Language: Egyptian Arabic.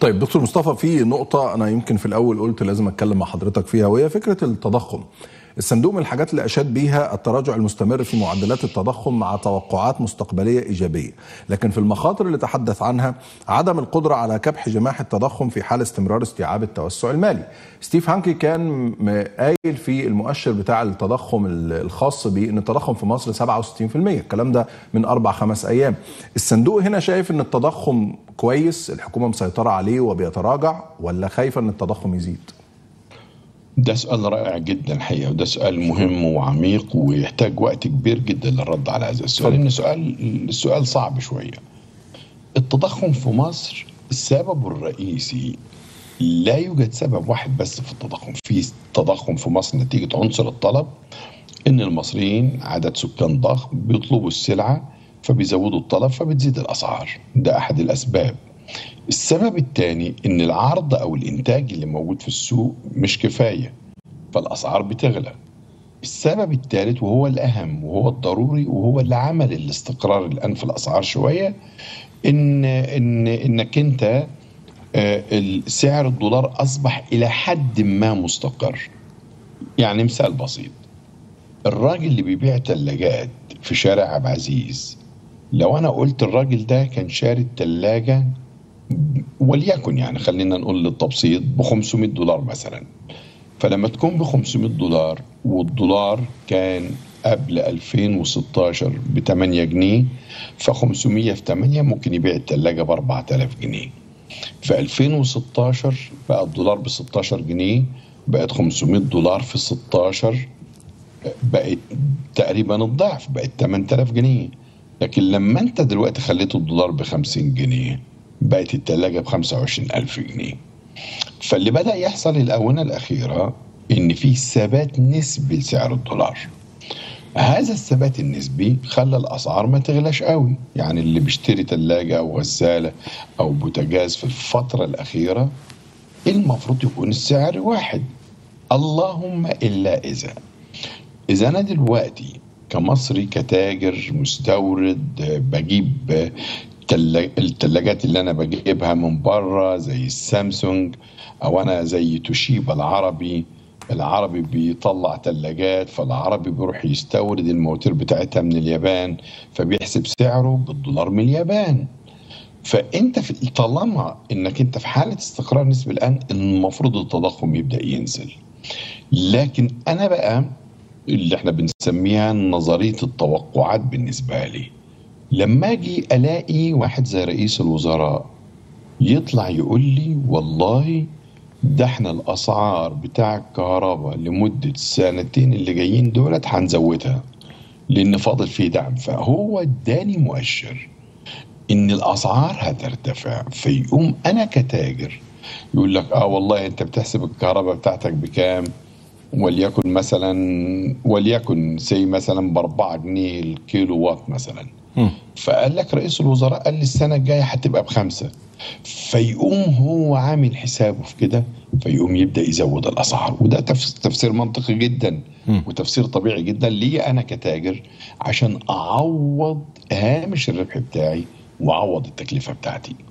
طيب دكتور مصطفى في نقطة أنا يمكن في الأول قلت لازم أتكلم مع حضرتك فيها وهي فكرة التضخم. الصندوق من الحاجات اللي أشاد بيها التراجع المستمر في معدلات التضخم مع توقعات مستقبلية إيجابية، لكن في المخاطر اللي تحدث عنها عدم القدرة على كبح جماح التضخم في حال استمرار استيعاب التوسع المالي. ستيف هانكي كان قايل في المؤشر بتاع التضخم الخاص بأن التضخم في مصر 67%، الكلام ده من أربع خمس أيام. الصندوق هنا شايف أن التضخم كويس، الحكومة مسيطرة عليه وبيتراجع ولا خايفة أن التضخم يزيد؟ ده سؤال رائع جدا الحقيقه وده سؤال مهم وعميق ويحتاج وقت كبير جدا للرد على هذا السؤال لان سؤال السؤال صعب شويه. التضخم في مصر السبب الرئيسي لا يوجد سبب واحد بس في التضخم، في تضخم في مصر نتيجه عنصر الطلب ان المصريين عدد سكان ضخم بيطلبوا السلعه فبيزودوا الطلب فبتزيد الاسعار، ده احد الاسباب. السبب الثاني ان العرض او الانتاج اللي موجود في السوق مش كفايه فالاسعار بتغلى السبب الثالث وهو الاهم وهو الضروري وهو اللي عمل الاستقرار الان في الاسعار شويه ان ان انك انت سعر الدولار اصبح الى حد ما مستقر يعني مثال بسيط الراجل اللي بيبيع ثلاجات في شارع عبد العزيز لو انا قلت الراجل ده كان شاري الثلاجه وليكن يعني خلينا نقول للتبسيط ب 500 دولار مثلا فلما تكون ب 500 دولار والدولار كان قبل 2016 ب 8 جنيه ف 500 في 8 ممكن يبيع الثلاجه ب 4000 جنيه في 2016 بقى الدولار ب 16 جنيه بقت 500 دولار في 16 بقت تقريبا الضعف بقت 8000 جنيه لكن لما انت دلوقتي خليت الدولار ب 50 جنيه بقت التلاجة ب 25 ألف جنيه فاللي بدأ يحصل الآونة الأخيرة إن في ثبات نسبي لسعر الدولار هذا الثبات النسبي خلى الأسعار ما تغلاش قوي يعني اللي بيشتري تلاجة أو غسالة أو بوتاجاز في الفترة الأخيرة المفروض يكون السعر واحد اللهم إلا إذا إذا أنا دلوقتي كمصري كتاجر مستورد بجيب الثلاجات اللي انا بجيبها من بره زي السامسونج او انا زي توشيبا العربي العربي بيطلع ثلاجات فالعربي بيروح يستورد المواتير بتاعتها من اليابان فبيحسب سعره بالدولار من اليابان فانت في طالما انك انت في حاله استقرار نسبي الان المفروض التضخم يبدا ينزل لكن انا بقى اللي احنا بنسميها نظريه التوقعات بالنسبه لي لما اجي الاقي واحد زي رئيس الوزراء يطلع يقول لي والله ده احنا الاسعار بتاع الكهرباء لمده سنتين اللي جايين دولت هنزودها لان فاضل فيه دعم فهو اداني مؤشر ان الاسعار هترتفع فيقوم انا كتاجر يقول لك اه والله انت بتحسب الكهرباء بتاعتك بكام وليكن مثلا وليكن سي مثلا ب 4 جنيه الكيلو وات مثلا فقال لك رئيس الوزراء قال لي السنه الجايه هتبقى بخمسه فيقوم هو عامل حسابه في كده فيقوم يبدا يزود الاسعار وده تفسير منطقي جدا وتفسير طبيعي جدا لي انا كتاجر عشان اعوض هامش الربح بتاعي واعوض التكلفه بتاعتي